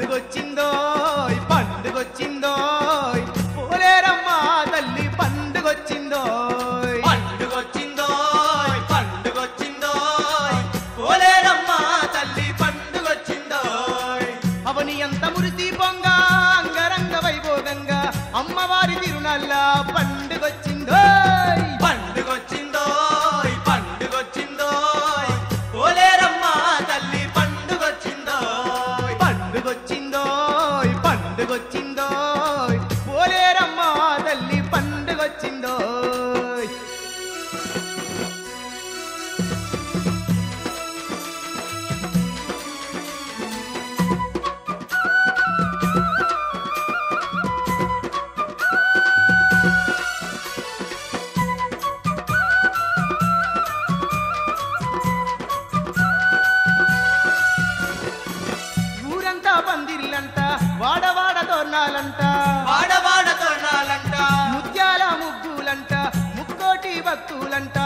పండుగొచ్చిందో పండుగొచ్చిందో పోలేరమ్మా తల్లి పండుగొచ్చిందో పండుగొచ్చిందో పండుగొచ్చిందో పోలేరమ్మా తల్లి పండుగొచ్చిందో అవని ఎంత మురిసి పొంగ అంగరంగ వైభోగంగా అమ్మవారి తిరునల్ల పండుగొచ్చిందో పండుగొచ్చిందో పండుగొచ్చిందో పోలేరమ్మా తల్లి పండుగొచ్చిందో పండుగొచ్చిందో పండుగొచ్చిందో పోలేరమ్మా తల్లి పండుగొచ్చిందో ఊరంతా పందిర్లంట వాడవాడ తోరణాలంట వాడవాడ తోరణాలంట ముత్యాల ముగ్గులంట ముక్కోటి భక్తులంట